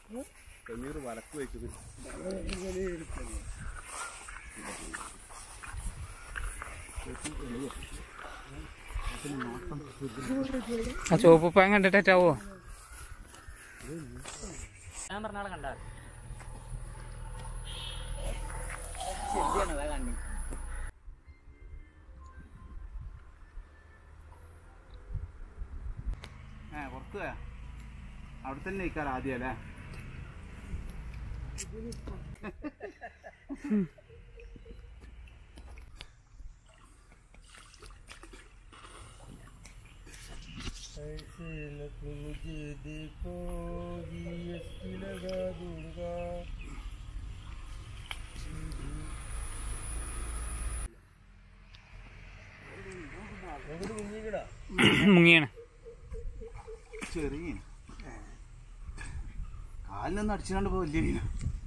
കണ്ണീർ വലക്ക് വെച്ചത് ആ ചുവപ്പ് പാൻ കണ്ടിട്ടാവോ ഞാൻ പറഞ്ഞാളെ കണ്ടാ ഏ പുറത്ത് പോയാ അവിടെ തന്നെ നിൽക്കാൻ ആദ്യം അല്ലേ മുങ്ങിയാണ് ചെറിയ കാലിനൊന്നും അടിച്ചുകൊണ്ട് പോവില്ലേ മീന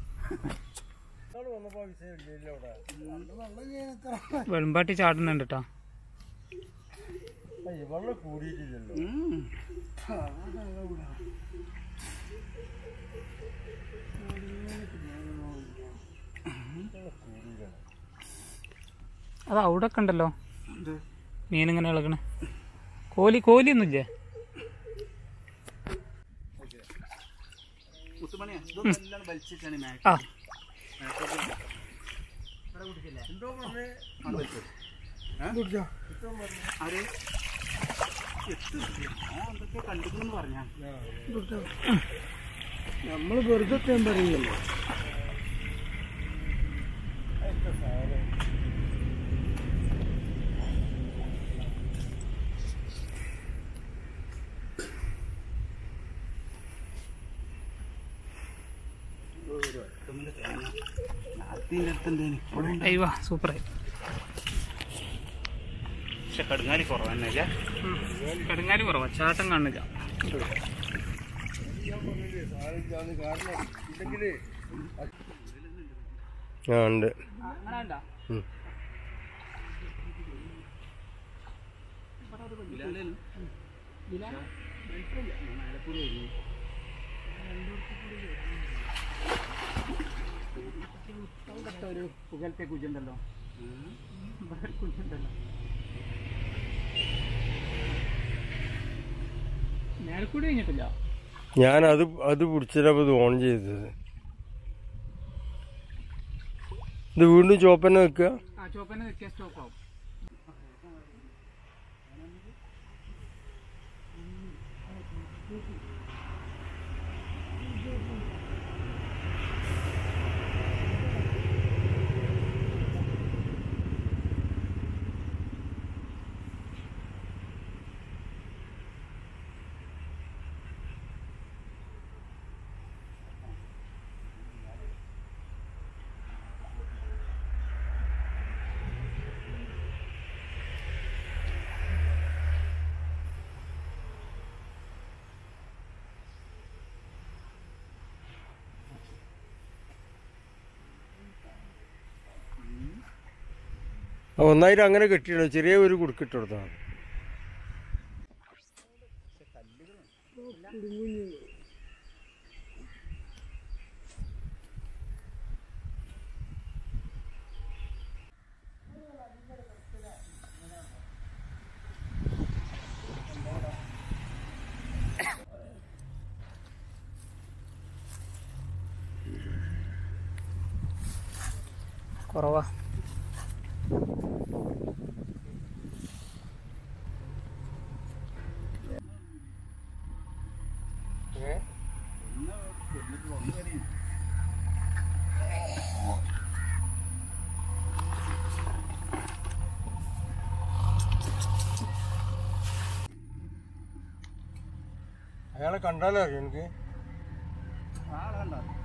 വെളുമ്പാട്ടി ചാടുന്നുണ്ട് കേട്ടോ ഉം. അത് അവിടെ ഒക്കെ ഉണ്ടല്ലോ എന്ത്? മീനിങ്ങനെ ഇളകണേ കോലി കോലിയൊന്നുമില്ലേ മുത്തുമണിയാ ഇതൊന്നും എല്ലാം വലിച്ചിട്ടാണ് മാക്സ് ആ ആണ് വലിച്ചത് ഏ? ആര്? എത്ത് ആ എന്തൊക്കെ കണ്ടിട്ടുണ്ടെന്ന് പറഞ്ഞാ നമ്മൾ വെറുതെ തേൻ പറയുമല്ലോ അതിൻ്റെ അടുത്തുണ്ടേന് ഇവിടെ ഉണ്ട്. അയ്യോ സൂപ്പറായി പക്ഷെ കടുങ്ങാലി കുറവല്ലേ കടുങ്ങാലി കുറവാ ചാട്ടം കാണില്ല ആ ഉണ്ട് ഒരു പുകലത്തെ കുജുണ്ടല്ലോ കുജുണ്ടല്ലോ മേൽക്കൂടി കഴിഞ്ഞിട്ടില്ല ഞാൻ അത് അത് പിടിച്ചിട്ടപ്പോൾ ഇത് ഓൺ ചെയ്തത് ഇത് വീണ്ടും ചോപ്പന്നെ വെക്കുക ആ ചോപ്പന്നെ നിൽക്കാൻ സ്റ്റോപ്പ് ആവും ആ, ഒന്നായിരം അങ്ങനെ കെട്ടിയിടോ ചെറിയ ഒരു കുടുക്കിട്ട് കൊടുത്താണ് കുറവാ അയാളെ കണ്ടാലോ അറിയോ എനിക്ക് ആളെ കണ്ടോ